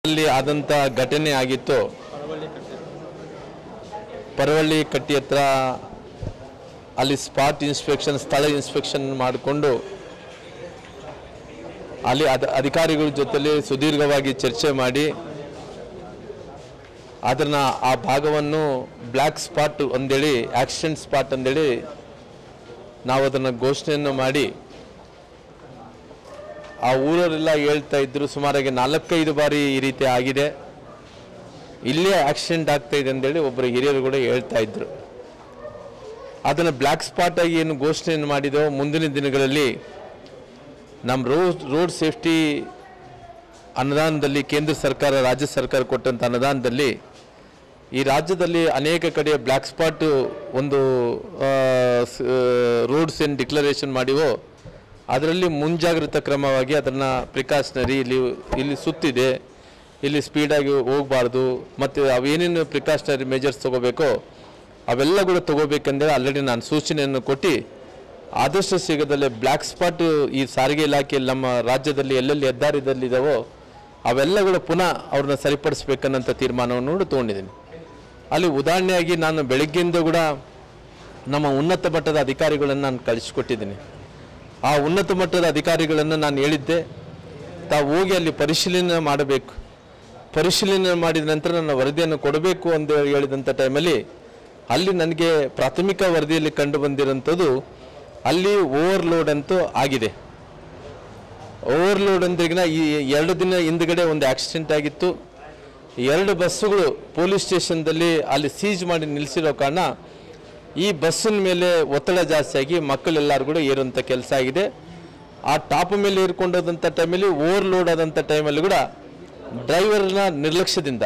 ಅಲ್ಲಿ ಆದಂಥ ಘಟನೆ ಆಗಿತ್ತು ಪರವಳ್ಳಿ ಕಟ್ಟಿ ಹತ್ರ ಅಲ್ಲಿ ಸ್ಪಾಟ್ ಇನ್ಸ್ಪೆಕ್ಷನ್ ಸ್ಥಳ ಇನ್ಸ್ಪೆಕ್ಷನ್ ಮಾಡಿಕೊಂಡು ಅಲ್ಲಿ ಅದ ಅಧಿಕಾರಿಗಳ ಜೊತೆಲಿ ಸುದೀರ್ಘವಾಗಿ ಚರ್ಚೆ ಮಾಡಿ ಅದನ್ನ ಆ ಭಾಗವನ್ನು ಬ್ಲ್ಯಾಕ್ ಸ್ಪಾಟ್ ಅಂದೇಳಿ ಆಕ್ಸಿಡೆಂಟ್ ಸ್ಪಾಟ್ ಅಂದೇಳಿ ನಾವು ಅದನ್ನು ಘೋಷಣೆಯನ್ನು ಮಾಡಿ ಆ ಊರವರೆಲ್ಲ ಹೇಳ್ತಾ ಇದ್ರು ಸುಮಾರಾಗಿ ನಾಲ್ಕೈದು ಬಾರಿ ಈ ರೀತಿ ಆಗಿದೆ ಇಲ್ಲೇ ಆಕ್ಸಿಡೆಂಟ್ ಆಗ್ತಾ ಇದೆ ಅಂತೇಳಿ ಒಬ್ಬರು ಹಿರಿಯರು ಕೂಡ ಹೇಳ್ತಾ ಇದ್ರು ಅದನ್ನು ಬ್ಲ್ಯಾಕ್ ಸ್ಪಾಟ್ ಆಗಿ ಏನು ಘೋಷಣೆಯನ್ನು ಮಾಡಿದೋ ಮುಂದಿನ ದಿನಗಳಲ್ಲಿ ನಮ್ಮ ರೋಡ್ ರೋಡ್ ಸೇಫ್ಟಿ ಅನುದಾನದಲ್ಲಿ ಕೇಂದ್ರ ಸರ್ಕಾರ ರಾಜ್ಯ ಸರ್ಕಾರ ಕೊಟ್ಟಂಥ ಅನುದಾನದಲ್ಲಿ ಈ ರಾಜ್ಯದಲ್ಲಿ ಅನೇಕ ಕಡೆ ಬ್ಲ್ಯಾಕ್ ಸ್ಪಾಟ್ ಒಂದು ರೋಡ್ಸ್ ಏನು ಡಿಕ್ಲರೇಷನ್ ಮಾಡಿವೋ ಅದರಲ್ಲಿ ಮುಂಜಾಗ್ರತಾ ಕ್ರಮವಾಗಿ ಅದನ್ನು ಪ್ರಿಕಾಷನರಿ ಇಲ್ಲಿ ಇಲ್ಲಿ ಸುತ್ತಿದೆ ಇಲ್ಲಿ ಸ್ಪೀಡಾಗಿ ಹೋಗಬಾರ್ದು ಮತ್ತು ಅವೇನೇನು ಪ್ರಿಕಾಷನರಿ ಮೆಜರ್ಸ್ ತಗೋಬೇಕೋ ಅವೆಲ್ಲ ಕೂಡ ತಗೋಬೇಕೆಂದರೆ ಆಲ್ರೆಡಿ ನಾನು ಸೂಚನೆಯನ್ನು ಕೊಟ್ಟು ಆದಷ್ಟು ಶೀಘ್ರದಲ್ಲೇ ಬ್ಲ್ಯಾಕ್ ಸ್ಪಾಟ್ ಈ ಸಾರಿಗೆ ಇಲಾಖೆಯಲ್ಲಿ ನಮ್ಮ ರಾಜ್ಯದಲ್ಲಿ ಎಲ್ಲೆಲ್ಲಿ ಹೆದ್ದಾರಿದಲ್ಲಿದ್ದಾವೋ ಅವೆಲ್ಲ ಕೂಡ ಪುನಃ ಅವ್ರನ್ನ ಸರಿಪಡಿಸ್ಬೇಕನ್ನಂಥ ತೀರ್ಮಾನವನ್ನು ಕೂಡ ತೊಗೊಂಡಿದ್ದೀನಿ ಅಲ್ಲಿ ಉದಾಹರಣೆಯಾಗಿ ನಾನು ಬೆಳಗ್ಗೆಯಿಂದ ಕೂಡ ನಮ್ಮ ಉನ್ನತ ಮಟ್ಟದ ಅಧಿಕಾರಿಗಳನ್ನು ನಾನು ಕಳಿಸಿಕೊಟ್ಟಿದ್ದೀನಿ ಆ ಉನ್ನತ ಮಟ್ಟದ ಅಧಿಕಾರಿಗಳನ್ನು ನಾನು ಹೇಳಿದ್ದೆ ತಾವು ಹೋಗಿ ಅಲ್ಲಿ ಪರಿಶೀಲನೆ ಮಾಡಬೇಕು ಪರಿಶೀಲನೆ ಮಾಡಿದ ನಂತರ ನನ್ನ ವರದಿಯನ್ನು ಕೊಡಬೇಕು ಅಂತ ಹೇಳಿದಂಥ ಟೈಮಲ್ಲಿ ಅಲ್ಲಿ ನನಗೆ ಪ್ರಾಥಮಿಕ ವರದಿಯಲ್ಲಿ ಕಂಡು ಬಂದಿರೋಂಥದ್ದು ಅಲ್ಲಿ ಓವರ್ಲೋಡ್ ಅಂತೂ ಆಗಿದೆ ಓವರ್ಲೋಡ್ ಅಂದ್ರಿಗಿನ ಈ ಎರಡು ದಿನ ಹಿಂದ್ಗಡೆ ಒಂದು ಆಕ್ಸಿಡೆಂಟ್ ಆಗಿತ್ತು ಎರಡು ಬಸ್ಸುಗಳು ಪೊಲೀಸ್ ಸ್ಟೇಷನ್ದಲ್ಲಿ ಅಲ್ಲಿ ಸೀಜ್ ಮಾಡಿ ನಿಲ್ಲಿಸಿರೋ ಕಾರಣ ಈ ಬಸ್ಸಿನ ಮೇಲೆ ಒತ್ತಡ ಜಾಸ್ತಿ ಆಗಿ ಮಕ್ಕಳೆಲ್ಲರೂ ಕೂಡ ಏರುವಂಥ ಕೆಲಸ ಆಗಿದೆ ಆ ಟಾಪ್ ಮೇಲೆ ಏರ್ಕೊಂಡೋದಂಥ ಟೈಮಲ್ಲಿ ಓವರ್ಲೋಡ್ ಆದಂಥ ಟೈಮಲ್ಲಿ ಕೂಡ ಡ್ರೈವರ್ನ ನಿರ್ಲಕ್ಷ್ಯದಿಂದ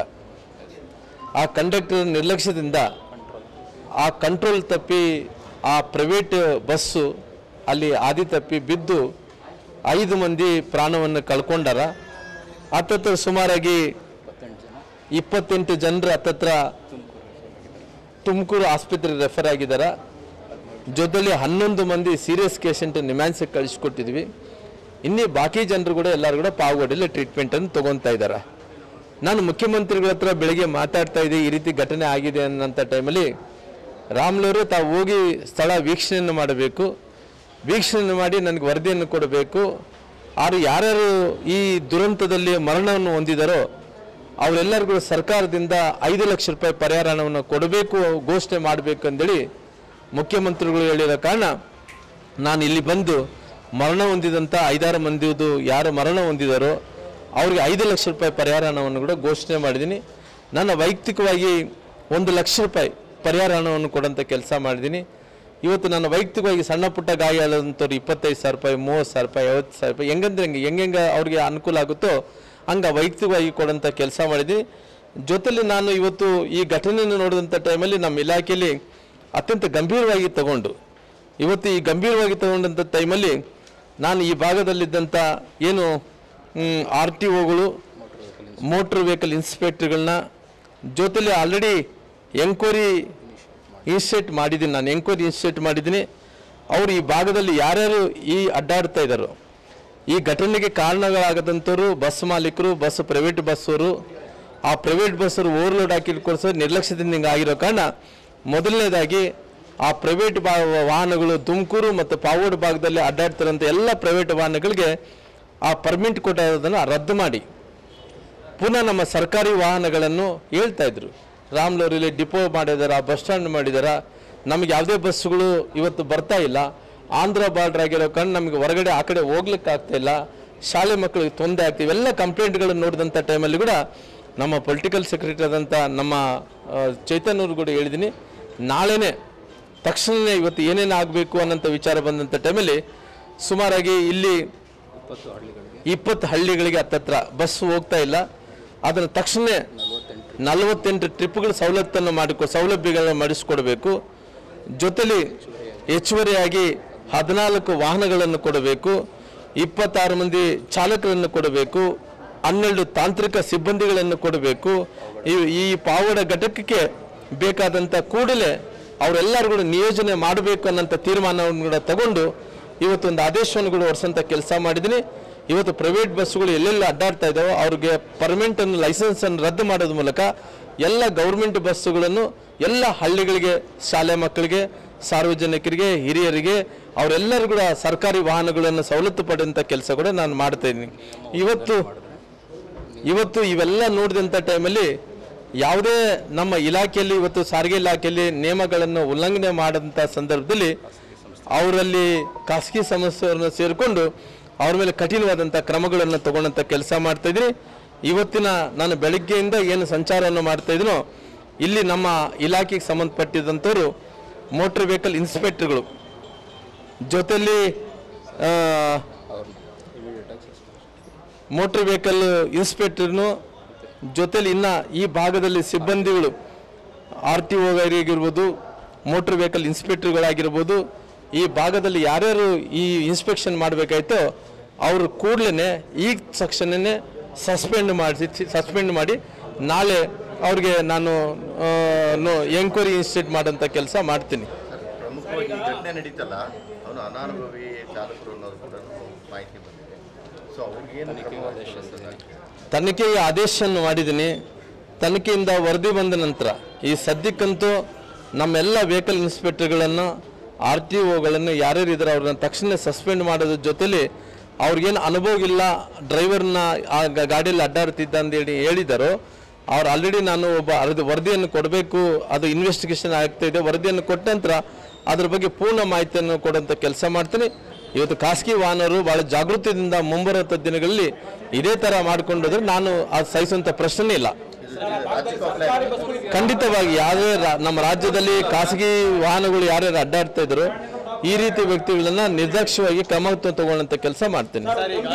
ಆ ಕಂಡಕ್ಟರ್ ನಿರ್ಲಕ್ಷ್ಯದಿಂದ ಆ ಕಂಟ್ರೋಲ್ ತಪ್ಪಿ ಆ ಪ್ರೈವೇಟ್ ಬಸ್ಸು ಅಲ್ಲಿ ಆದಿ ತಪ್ಪಿ ಬಿದ್ದು ಐದು ಮಂದಿ ಪ್ರಾಣವನ್ನು ಕಳ್ಕೊಂಡಾರ ಹತ್ತತ್ರ ಸುಮಾರಾಗಿ ಇಪ್ಪತ್ತೆಂಟು ಜನರು ಹತ್ತತ್ರ ತುಮಕೂರು ಆಸ್ಪತ್ರೆಗೆ ರೆಫರ್ ಆಗಿದ್ದಾರೆ ಜೊತೆಲಿ ಹನ್ನೊಂದು ಮಂದಿ ಸೀರಿಯಸ್ ಪೇಷಂಟ್ ನಿಮ್ಯಾನ್ಸಿಗೆ ಕಳಿಸ್ಕೊಟ್ಟಿದ್ವಿ ಇನ್ನೀ ಬಾಕಿ ಜನರು ಕೂಡ ಎಲ್ಲರೂ ಕೂಡ ಪಾವಗಡಲ್ಲಿ ಟ್ರೀಟ್ಮೆಂಟನ್ನು ತೊಗೊತಾ ಇದ್ದಾರೆ ನಾನು ಮುಖ್ಯಮಂತ್ರಿಗಳ ಹತ್ರ ಬೆಳಿಗ್ಗೆ ಮಾತಾಡ್ತಾ ಇದ್ದೆ ಈ ರೀತಿ ಘಟನೆ ಆಗಿದೆ ಅನ್ನೋಂಥ ಟೈಮಲ್ಲಿ ರಾಮ್ಲವರು ತಾವು ಹೋಗಿ ಸ್ಥಳ ವೀಕ್ಷಣೆಯನ್ನು ಮಾಡಬೇಕು ವೀಕ್ಷಣೆ ಮಾಡಿ ನನಗೆ ವರದಿಯನ್ನು ಕೊಡಬೇಕು ಆರು ಯಾರ್ಯಾರು ಈ ದುರಂತದಲ್ಲಿ ಮರಣವನ್ನು ಹೊಂದಿದಾರೋ ಅವರೆಲ್ಲರಿಗೂ ಸರ್ಕಾರದಿಂದ ಐದು ಲಕ್ಷ ರೂಪಾಯಿ ಪರಿಹಾರ ಹಣವನ್ನು ಕೊಡಬೇಕು ಘೋಷಣೆ ಮಾಡಬೇಕು ಅಂತೇಳಿ ಮುಖ್ಯಮಂತ್ರಿಗಳು ಹೇಳಿದ ಕಾರಣ ನಾನು ಇಲ್ಲಿ ಬಂದು ಮರಣ ಹೊಂದಿದಂಥ ಐದಾರು ಮಂದಿದು ಯಾರು ಮರಣ ಹೊಂದಿದಾರೋ ಅವ್ರಿಗೆ ಐದು ಲಕ್ಷ ರೂಪಾಯಿ ಪರಿಹಾರ ಹಣವನ್ನು ಕೂಡ ಘೋಷಣೆ ಮಾಡಿದ್ದೀನಿ ನನ್ನ ವೈಯಕ್ತಿಕವಾಗಿ ಒಂದು ಲಕ್ಷ ರೂಪಾಯಿ ಪರಿಹಾರ ಹಣವನ್ನು ಕೊಡೋಂಥ ಕೆಲಸ ಮಾಡಿದ್ದೀನಿ ಇವತ್ತು ನನ್ನ ವೈಯಕ್ತಿಕವಾಗಿ ಸಣ್ಣ ಪುಟ್ಟ ಗಾಯ ಆದಂಥವ್ರು ಇಪ್ಪತ್ತೈದು ಸಾವಿರ ರೂಪಾಯಿ ಮೂವತ್ತು ಸಾವಿರ ರೂಪಾಯಿ ಐವತ್ತು ಸಾವಿರ ರೂಪಾಯಿ ಹೆಂಗಂದ್ರೆ ಹೆಂಗೆ ಹೆಂಗೆ ಅವ್ರಿಗೆ ಅನುಕೂಲ ಆಗುತ್ತೋ ಹಂಗೆ ವೈಯಕ್ತಿಕವಾಗಿ ಕೊಡೋಂಥ ಕೆಲಸ ಮಾಡಿದ್ದೀನಿ ಜೊತೆಲಿ ನಾನು ಇವತ್ತು ಈ ಘಟನೆಯನ್ನು ನೋಡಿದಂಥ ಟೈಮಲ್ಲಿ ನಮ್ಮ ಇಲಾಖೆಯಲ್ಲಿ ಅತ್ಯಂತ ಗಂಭೀರವಾಗಿ ತಗೊಂಡು ಇವತ್ತು ಈ ಗಂಭೀರವಾಗಿ ತಗೊಂಡಂಥ ಟೈಮಲ್ಲಿ ನಾನು ಈ ಭಾಗದಲ್ಲಿದ್ದಂಥ ಏನು ಆರ್ ಟಿ ಒಗಳು ಮೋಟ್ರ್ ವೆಹಿಕಲ್ ಇನ್ಸ್ಪೆಕ್ಟರ್ಗಳನ್ನ ಜೊತೆಲಿ ಆಲ್ರೆಡಿ ಎಂಕ್ವೈರಿ ಇನ್ಸ್ಟೇಟ್ ಮಾಡಿದ್ದೀನಿ ನಾನು ಎಂಕ್ವೈರಿ ಇನ್ಸ್ಟೇಟ್ ಮಾಡಿದ್ದೀನಿ ಅವರು ಈ ಭಾಗದಲ್ಲಿ ಯಾರ್ಯಾರು ಈ ಅಡ್ಡಾಡ್ತಾ ಇದ್ದಾರೋ ಈ ಘಟನೆಗೆ ಕಾರಣಗಳಾಗದಂಥವ್ರು ಬಸ್ ಮಾಲೀಕರು ಬಸ್ ಪ್ರೈವೇಟ್ ಬಸ್ಸವರು ಆ ಪ್ರೈವೇಟ್ ಬಸ್ಸವರು ಓವರ್ಲೋಡ್ ಹಾಕಿಡ್ಕೊಳ್ಸೋ ನಿರ್ಲಕ್ಷ್ಯದಿಂದ ಹಿಂಗೆ ಆಗಿರೋ ಕಾರಣ ಮೊದಲನೇದಾಗಿ ಆ ಪ್ರೈವೇಟ್ ಬಾ ವಾಹನಗಳು ತುಮಕೂರು ಮತ್ತು ಪಾವೋಡ್ ಭಾಗದಲ್ಲಿ ಅಡ್ಡಾಡ್ತಿರೋಂಥ ಎಲ್ಲ ಪ್ರೈವೇಟ್ ವಾಹನಗಳಿಗೆ ಆ ಪರ್ಮಿಟ್ ಕೊಟ್ಟೋದನ್ನು ರದ್ದು ಮಾಡಿ ಪುನಃ ನಮ್ಮ ಸರ್ಕಾರಿ ವಾಹನಗಳನ್ನು ಹೇಳ್ತಾ ಇದ್ರು ರಾಮ್ಲೂರಲ್ಲಿ ಡಿಪೋ ಮಾಡಿದಾರ ಬಸ್ ಸ್ಟ್ಯಾಂಡ್ ಮಾಡಿದಾರ ನಮಗೆ ಯಾವುದೇ ಬಸ್ಸುಗಳು ಇವತ್ತು ಬರ್ತಾ ಇಲ್ಲ ಆಂಧ್ರ ಬಾರ್ಡರ್ ಆಗಿರೋ ಕಾರಣ ನಮಗೆ ಹೊರಗಡೆ ಆ ಕಡೆ ಹೋಗ್ಲಿಕ್ಕೆ ಆಗ್ತಾ ಇಲ್ಲ ಶಾಲೆ ಮಕ್ಕಳಿಗೆ ತೊಂದರೆ ಆಗ್ತಿವೆ ಎಲ್ಲ ಕಂಪ್ಲೇಂಟ್ಗಳನ್ನು ನೋಡಿದಂಥ ಟೈಮಲ್ಲಿ ಕೂಡ ನಮ್ಮ ಪೊಲಿಟಿಕಲ್ ಸೆಕ್ರೆಟರಿ ಆದಂಥ ನಮ್ಮ ಆ, ಚೈತನ್ಯ ಅವ್ರು ಕೂಡ ಹೇಳಿದ್ದೀನಿ ನಾಳೆನೇ ತಕ್ಷಣವೇ ಇವತ್ತು ಏನೇನು ಆಗಬೇಕು ಅನ್ನೋಂಥ ವಿಚಾರ ಬಂದಂಥ ಟೈಮಲ್ಲಿ ಸುಮಾರಾಗಿ ಇಲ್ಲಿ ಇಪ್ಪತ್ತು ಹಳ್ಳಿಗಳಿಗೆ ಹತ್ತತ್ರ ಬಸ್ ಹೋಗ್ತಾ ಇಲ್ಲ ಅದನ್ನು ತಕ್ಷಣ ನಲವತ್ತೆಂಟು ಟ್ರಿಪ್ಗಳ ಸವಲತ್ತನ್ನು ಮಾಡಿಕೊ ಸೌಲಭ್ಯಗಳನ್ನು ಮಾಡಿಸ್ಕೊಡ್ಬೇಕು ಜೊತೆಲಿ ಹೆಚ್ಚುವರಿಯಾಗಿ ಹದಿನಾಲ್ಕು ವಾಹನಗಳನ್ನು ಕೊಡಬೇಕು ಇಪ್ಪತ್ತಾರು ಮಂದಿ ಚಾಲಕರನ್ನು ಕೊಡಬೇಕು ಹನ್ನೆರಡು ತಾಂತ್ರಿಕ ಸಿಬ್ಬಂದಿಗಳನ್ನು ಕೊಡಬೇಕು ಈ ಈ ಪಾವಡ ಘಟಕಕ್ಕೆ ಬೇಕಾದಂಥ ಕೂಡಲೇ ಅವರೆಲ್ಲರೂ ಕೂಡ ನಿಯೋಜನೆ ಮಾಡಬೇಕು ಅನ್ನೋಂಥ ತೀರ್ಮಾನವನ್ನು ಕೂಡ ತಗೊಂಡು ಇವತ್ತೊಂದು ಆದೇಶವನ್ನು ಕೂಡ ಹೊರಸಂತ ಕೆಲಸ ಮಾಡಿದ್ದೀನಿ ಇವತ್ತು ಪ್ರೈವೇಟ್ ಬಸ್ಸುಗಳು ಎಲ್ಲೆಲ್ಲಿ ಅಡ್ಡಾಡ್ತಾ ಇದ್ದಾವೋ ಅವ್ರಿಗೆ ಪರ್ಮನೆಂಟ್ ಅನ್ನು ಲೈಸೆನ್ಸ್ ಅನ್ನು ರದ್ದು ಮಾಡೋದ್ರ ಮೂಲಕ ಎಲ್ಲ ಗೌರ್ಮೆಂಟ್ ಬಸ್ಸುಗಳನ್ನು ಎಲ್ಲ ಹಳ್ಳಿಗಳಿಗೆ ಶಾಲೆ ಮಕ್ಕಳಿಗೆ ಸಾರ್ವಜನಿಕರಿಗೆ ಹಿರಿಯರಿಗೆ ಅವರೆಲ್ಲರೂ ಕೂಡ ಸರ್ಕಾರಿ ವಾಹನಗಳನ್ನು ಸವಲತ್ತು ಪಡೆದಂಥ ಕೆಲಸ ಕೂಡ ನಾನು ಮಾಡ್ತಾ ಇದ್ದೀನಿ ಇವತ್ತು ಇವತ್ತು ಇವೆಲ್ಲ ನೋಡಿದಂಥ ಟೈಮಲ್ಲಿ ಯಾವುದೇ ನಮ್ಮ ಇಲಾಖೆಯಲ್ಲಿ ಇವತ್ತು ಸಾರಿಗೆ ಇಲಾಖೆಯಲ್ಲಿ ನಿಯಮಗಳನ್ನು ಉಲ್ಲಂಘನೆ ಮಾಡಿದಂಥ ಸಂದರ್ಭದಲ್ಲಿ ಅವರಲ್ಲಿ ಖಾಸಗಿ ಸಂಸ್ಥೆಯನ್ನು ಸೇರಿಕೊಂಡು ಅವ್ರ ಮೇಲೆ ಕಠಿಣವಾದಂಥ ಕ್ರಮಗಳನ್ನು ತಗೊಂಡಂಥ ಕೆಲಸ ಮಾಡ್ತಾ ಇದ್ದೀನಿ ಇವತ್ತಿನ ನಾನು ಬೆಳಗ್ಗೆಯಿಂದ ಏನು ಸಂಚಾರವನ್ನು ಮಾಡ್ತಾ ಇದ್ದೀನೋ ಇಲ್ಲಿ ನಮ್ಮ ಇಲಾಖೆಗೆ ಸಂಬಂಧಪಟ್ಟಿದಂಥವರು ಮೋಟ್ರ್ ವೆಹಿಕಲ್ ಇನ್ಸ್ಪೆಕ್ಟರ್ಗಳು ಜೊತೆಯಲ್ಲಿ ಆ, ಮೋಟ್ರ್ ವೆಹಿಕಲ್ ಇನ್ಸ್ಪೆಕ್ಟರ್ನು ಜೊತೆಲಿ ಇನ್ನ ಈ ಭಾಗದಲ್ಲಿ ಸಿಬ್ಬಂದಿಗಳು ಆರ್ ಟಿ ಆಗಿರ್ಬೋದು ಮೋಟ್ರ್ ವೆಹಿಕಲ್ ಇನ್ಸ್ಪೆಕ್ಟರ್ಗಳಾಗಿರ್ಬೋದು ಈ ಭಾಗದಲ್ಲಿ ಯಾರ್ಯಾರು ಈ ಇನ್ಸ್ಪೆಕ್ಷನ್ ಮಾಡಬೇಕಾಯ್ತೋ ಅವರು ಕೂಡಲೇ ಈ ಸೆಕ್ಷನ್ನೇ ಸಸ್ಪೆಂಡ್ ಮಾಡಿಸಿ ಸಸ್ಪೆಂಡ್ ಮಾಡಿ ನಾಳೆ ಅವ್ರಿಗೆ ನಾನು ಎಂಕ್ವೈರಿ ಇನ್ಸ್ಟಿಟ್ಯೂಟ್ ಮಾಡೋಂಥ ಕೆಲಸ ಮಾಡ್ತೀನಿ ಪ್ರಮುಖವಾಗಿ ಈ ಘಟನೆ ನಡೀತಲ್ಲ ಅವನು ಅನಾನುಭವಿ ಚಾಲಕರು ಅನ್ನೋದು ಕೂಡ ಮಾಹಿತಿ ಬಂದಿದೆ ಸೊ ಅವ್ರಿಗೇನು ಕ್ರಮ ವಹಿಸ್ಕೊಳ್ಳೋದು? ತನಿಖೆಗೆ ಆದೇಶವನ್ನು ಮಾಡಿದ್ದೀನಿ ತನಿಖೆಯಿಂದ ವರದಿ ಬಂದ ನಂತರ ಈ ಸದ್ಯಕ್ಕಂತೂ ನಮ್ಮೆಲ್ಲ ವೆಹಿಕಲ್ ಇನ್ಸ್ಪೆಕ್ಟರ್ಗಳನ್ನು ಆರ್ ಟಿ ಒಗಳನ್ನು ಯಾರ್ಯಾರು ಇದ್ದಾರೆ ಅವ್ರನ್ನ ತಕ್ಷಣ ಸಸ್ಪೆಂಡ್ ಮಾಡೋದ್ರ ಜೊತೆಲಿ ಅವ್ರಿಗೇನು ಅನುಭವ ಇಲ್ಲ ಡ್ರೈವರ್ನ ಆ ಗ- ಗಾಡಿಯಲ್ಲಿ ಅಡ್ಡಾಡ್ತಿದ್ದ ಅಂತೇಳಿ ಹೇಳಿದ್ದಾರೋ ಅವ್ರು ಆಲ್ರೆಡಿ ನಾನು ಒಬ್ಬ ಅರ್ಧ ವರದಿಯನ್ನು ಕೊಡಬೇಕು ಅದು ಇನ್ವೆಸ್ಟಿಗೇಷನ್ ಆಗ್ತಾ ಇದೆ ವರದಿಯನ್ನು ಕೊಟ್ಟ ನಂತರ ಅದ್ರ ಬಗ್ಗೆ ಪೂರ್ಣ ಮಾಹಿತಿಯನ್ನು ಕೊಡುವಂಥ ಕೆಲಸ ಮಾಡ್ತೀನಿ ಇವತ್ತು ಖಾಸಗಿ ವಾಹನರು ಬಹಳ ಜಾಗೃತಿಯಿಂದ ಮುಂಬರುವ ದಿನಗಳಲ್ಲಿ ಇದೇ ಥರ ಮಾಡ್ಕೊಂಡೋದ್ರೆ ನಾನು ಅದು ಸಹಿಸುವಂಥ ಪ್ರಶ್ನೆ ಇಲ್ಲ ಇದು ರಾಜ್ಯಕ್ಕೆ apply ಆಗಿದೆ. ಖಂಡಿತವಾಗಿ ಯಾವುದೇ ರಾ- ನಮ್ಮ ರಾಜ್ಯದಲ್ಲಿ ಖಾಸಗಿ ವಾಹನಗಳು ಯಾರ್ಯಾರು ಅಡ್ಡಾಡ್ತಾ ಇದ್ರು ಈ ರೀತಿ ವ್ಯಕ್ತಿಗಳನ್ನ ನಿರ್ದಾಕ್ಷಿಣ್ಯವಾಗಿ ಕ್ರಮ ತಗೊಳ್ಳೋಂಥ ಕೆಲಸ ಮಾಡ್ತೀನಿ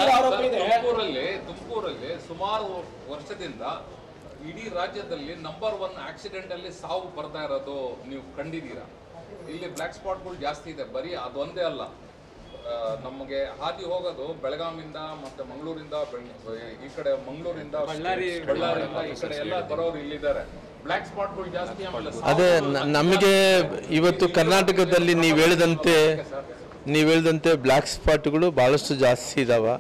ತುಮಕೂರಲ್ಲಿ ತುಮಕೂರಲ್ಲಿ ಸುಮಾರು ವರ್ಷದಿಂದ ಇಡೀ ರಾಜ್ಯದಲ್ಲಿ ನಂಬರ್ ಒನ್ ಆಕ್ಸಿಡೆಂಟ್ ಅಲ್ಲಿ ಸಾವು ಬರ್ತಾ ಇರೋದು ನೀವು ಕಂಡಿದ್ದೀರಾ ಇಲ್ಲಿ ಬ್ಲ್ಯಾಕ್ ಸ್ಪಾಟ್ಗಳು ಜಾಸ್ತಿ ಇದೆ ಬರೀ ಅದೊಂದೇ ಅಲ್ಲ ಆ, ನಮಗೆ ಹಾದಿ ಹೋಗೋದು ಬೆಳಗಾವಿಂದ ಮತ್ತೆ ಮಂಗಳೂರಿಂದ ಬೆಳ್- ಈ ಕಡೆ ಮಂಗಳೂರಿಂದ ಬಳ್ಳಾರಿಯಿಂದ ಈ ಕಡೆ ಎಲ್ಲ ಬರೋರು ಇಲ್ಲಿದ್ದಾರೆ ಬ್ಲ್ಯಾಕ್ ಸ್ಪಾಟ್ಗಳು ಜಾಸ್ತಿ ಆಮೇಲೆ ಸಾವು ಅದೇ ನ- ನಮಗೆ ಇವತ್ತು ಕರ್ನಾಟಕದಲ್ಲಿ ನೀವು ಹೇಳಿದಂತೆ ನೀವು ಹೇಳಿದಂತೆ ಬ್ಲ್ಯಾಕ್ ಸ್ಪಾಟ್ಗಳು ಭಾಳಷ್ಟು ಜಾಸ್ತಿ ಇದಾವ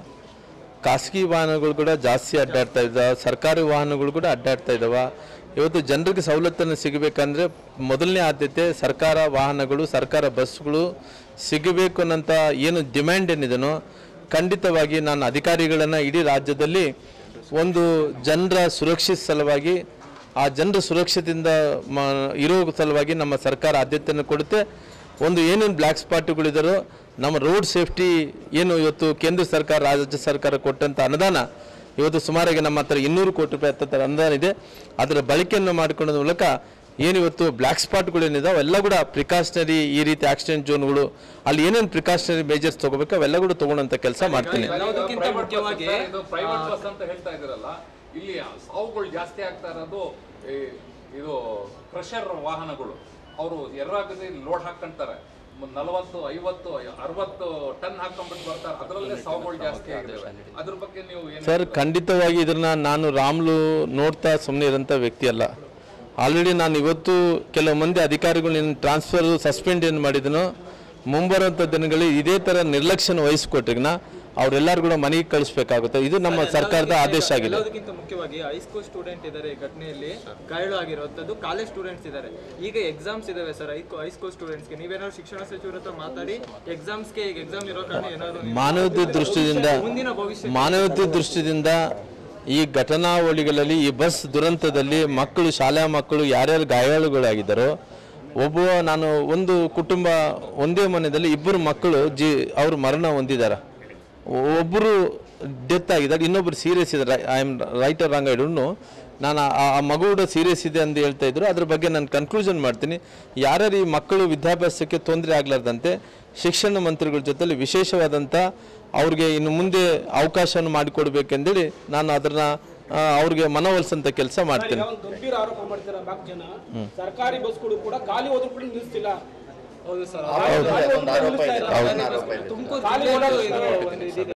ಖಾಸಗಿ ವಾಹನಗಳು ಕೂಡ ಜಾಸ್ತಿ ಅಡ್ಡಾಡ್ತಾ ಇದ್ದಾವೆ ಸರ್ಕಾರಿ ವಾಹನಗಳು ಕೂಡ ಅಡ್ಡಾಡ್ತಾ ಇದ್ದಾವೆ ಇವತ್ತು ಜನರಿಗೆ ಸವಲತ್ತನ್ನು ಸಿಗಬೇಕಂದ್ರೆ ಮೊದಲನೇ ಆದ್ಯತೆ ಸರ್ಕಾರ ವಾಹನಗಳು ಸರ್ಕಾರ ಬಸ್ಗಳು ಸಿಗಬೇಕು ಅನ್ನೋಂಥ ಏನು ಡಿಮ್ಯಾಂಡ್ ಏನಿದೆನೋ ಖಂಡಿತವಾಗಿ ನಾನು ಅಧಿಕಾರಿಗಳನ್ನು ಇಡೀ ರಾಜ್ಯದಲ್ಲಿ ಒಂದು ಜನರ ಸುರಕ್ಷಿತ ಸಲುವಾಗಿ ಆ ಜನರ ಸುರಕ್ಷತೆಯಿಂದ ಮ ಇರೋ ಸಲುವಾಗಿ ನಮ್ಮ ಸರ್ಕಾರ ಆದ್ಯತೆಯನ್ನು ಕೊಡುತ್ತೆ ಒಂದು ಏನೇನು ಬ್ಲ್ಯಾಕ್ ಸ್ಪಾಟ್ಗಳಿದ್ದಾರೋ ನಮ್ಮ ರೋಡ್ ಸೇಫ್ಟಿ ಏನು ಇವತ್ತು ಕೇಂದ್ರ ಸರ್ಕಾರ ರಾಜ್ಯ ಸರ್ಕಾರ ಕೊಟ್ಟಂಥ ಅನುದಾನ ಇವತ್ತು ಸುಮಾರಾಗಿ ನಮ್ಮ ಹತ್ರ ಇನ್ನೂರು ಕೋಟಿ ರೂಪಾಯಿ ಹತ್ತಿರ ಅನುದಾನ ಇದೆ ಅದರ ಬಳಕೆಯನ್ನು ಮಾಡಿಕೊಳ್ಳೋದ್ರ ಮೂಲಕ ಏನು ಇವತ್ತು ಬ್ಲ್ಯಾಕ್ ಸ್ಪಾಟ್ಗಳು ಏನಿದಾವೆ ಅವೆಲ್ಲ ಕೂಡ ಪ್ರಿಕಾಷನರಿ ಈ ರೀತಿ ಆಕ್ಸಿಡೆಂಟ್ ಝೋನ್ಗಳು ಅಲ್ಲಿ ಏನೇನು ಪ್ರಿಕಾಷನರಿ ಮೇಜರ್ಸ್ ತಗೋಬೇಕು ಅವೆಲ್ಲ ಕೂಡ ತಗೊಳ್ಳೋಂಥ ಕೆಲಸ ಮಾಡ್ತೀನಿ ಎಲ್ಲದಕ್ಕಿಂತ ಮುಖ್ಯವಾಗಿ ಪ್ರೈವೇಟ್ ಬಸ್ ಅಂತ ಹೇಳ್ತಾ ಇದ್ರಲ್ಲ ಇಲ್ಲಿ ಸಾವುಗಳು ಜಾಸ್ತಿ ಆಗ್ತಾ ಇರೋದು ಈ ಇದು ಕ್ರಷರ್ ವಾಹನಗಳು ಅವರು ಎರ್ರಾಗದೆ ಲೋಡ್ ಹಾಕೊಂತಾರೆ ನಲವತ್ತು ಐವತ್ತು ಅರವತ್ತು ಟನ್ ಹಾಕೊಂಡ್ಬಿಟ್ಟು ಬರ್ತಾರೆ ಅದರಲ್ಲೇ ಸಾವುಗಳು ಜಾಸ್ತಿ ಆಗಿದ್ದಾವೆ ಅದ್ರ ಬಗ್ಗೆ ನೀವು ಏನು ಸರ್ ಖಂಡಿತವಾಗಿ ಇದನ್ನ ನಾನು ರಾಮ್ಲು ನೋಡ್ತಾ ಸುಮ್ಮನೆ ಇರೋಂಥ ವ್ಯಕ್ತಿ ಅಲ್ಲ ಆಲ್ರೆಡಿ ನಾನು ಇವತ್ತು ಕೆಲವು ಮಂದಿ ಅಧಿಕಾರಿಗಳನ್ನ ಟ್ರಾನ್ಸ್ಫರ್ ಸಸ್ಪೆಂಡ್ ಏನು ಮಾಡಿದನೋ ಮುಂಬರುವಂಥ ದಿನಗಳಲ್ಲಿ ಇದೇ ಥರ ನಿರ್ಲಕ್ಷ್ಯನ ವಹಿಸ್ಕೊಟ್ರಿಗ್ನ ಅವರೆಲ್ಲರೂ ಕೂಡ ಮನೆಗೆ ಕಳಿಸ್ಬೇಕಾಗುತ್ತೆ ಇದು ನಮ್ಮ ಸರ್ಕಾರದ ಆದೇಶ ಆಗಿದೆ ಎಲ್ಲದಕ್ಕಿಂತ ಮುಖ್ಯವಾಗಿ ಹೈಸ್ಕೂಲ್ ಸ್ಟೂಡೆಂಟ್ ಇದ್ದಾರೆ ಈ ಘಟನೆಯಲ್ಲಿ ಗಾಯಾಳು ಆಗಿರುವಂತದ್ದು ಕಾಲೇಜ್ ಸ್ಟೂಡೆಂಟ್ಸ್ ಇದ್ದಾರೆ ಈಗ ಎಕ್ಸಾಮ್ಸ್ ಇದಾವೆ ಸರ್ ಹೈಸ್ಕೂಲ್ ಸ್ಟೂಡೆಂಟ್ಸ್ಗೆ ನೀವೇನಾದ್ರು ಶಿಕ್ಷಣ ಸಚಿವರ ಹತ್ರ ಮಾತಾಡಿ ಎಕ್ಸಾಮ್ಸ್ಗೆ ಈಗ ಎಕ್ಸಾಮ್ ಇರೋ ಕಾರಣ ಏನಾದ್ರು ಮಾನವತೆ ದೃಷ್ಟಿಯಿಂದ ಮುಂದಿನ ಭವಿಷ್ಯ ಮಾನವತೆ ದೃಷ್ಟಿಯಿಂದ ಈ ಘಟನಾವಳಿಗಳಲ್ಲಿ ಈ ಬಸ್ ದುರಂತದಲ್ಲಿ ಮಕ್ಕಳು ಶಾಲಾ ಮಕ್ಕಳು ಯಾರ್ಯಾರು ಗಾಯಾಳುಗಳಾಗಿದ್ದಾರೋ ಒಬ್ಬ ನಾನು ಒಂದು ಕುಟುಂಬ ಒಂದೇ ಮನೆಯಲ್ಲಿ ಇಬ್ಬರು ಮಕ್ಕಳು ಜಿ ಅವರು ಮರಣ ಹೊಂದಿದ್ದಾರೆ ಒಬ್ಬರು ಡೆತ್ ಆಗಿದ್ದಾರೆ ಇನ್ನೊಬ್ಬರು ಸೀರಿಯಸ್ ಇದ್ದಾರೆ I am right wrong I don't know ನಾನು ಆ ಆ ಮಗು ಕೂಡ ಸೀರಿಯಸ್ ಇದೆ ಅಂತ ಹೇಳ್ತಾ ಇದ್ರು ಅದ್ರ ಬಗ್ಗೆ ನಾನು ಕನ್ಕ್ಲೂಷನ್ ಮಾಡ್ತೀನಿ ಯಾರ್ಯಾರು ಈ ಮಕ್ಕಳು ವಿದ್ಯಾಭ್ಯಾಸಕ್ಕೆ ತೊಂದರೆ ಆಗ್ಲಾರ್ದಂತೆ ಶಿಕ್ಷಣ ಮಂತ್ರಿಗಳ ಜೊತೆಲಿ ವಿಶೇಷವಾದಂಥ ಅವ್ರಿಗೆ ಇನ್ನು ಮುಂದೆ ಅವಕಾಶವನ್ನು ಮಾಡಿಕೊಡ್ಬೇಕೆಂದೇಳಿ ನಾನು ಅದನ್ನ ಆ, ಅವ್ರಿಗೆ ಮನವೊಲಿಸಂತ ಕೆಲಸ ಮಾಡ್ತೀನಿ ಒಂದು ಗಂಭೀರ ಆರೋಪ ಮಾಡ್ತಾರೆ ನಾಲ್ಕು ಜನ ಸರ್ಕಾರಿ ಬಸ್ಗಳು ಕೂಡ ಖಾಲಿ ಹೋದ್ರು ಕೂಡ ನಿಲ್ಲಿಸ್ತಿಲ್ಲ ಹೌದು ಸರ್ ಅದೊಂದು ಆರೋಪ ಇದೆ ಅದೊಂದು ಆರೋಪ ಇದೆ ತುಮಕೂರು ಖಾಲಿ ಓಡಾಡೋದು ಇದು ಒಂದು ಇದಿದೆ.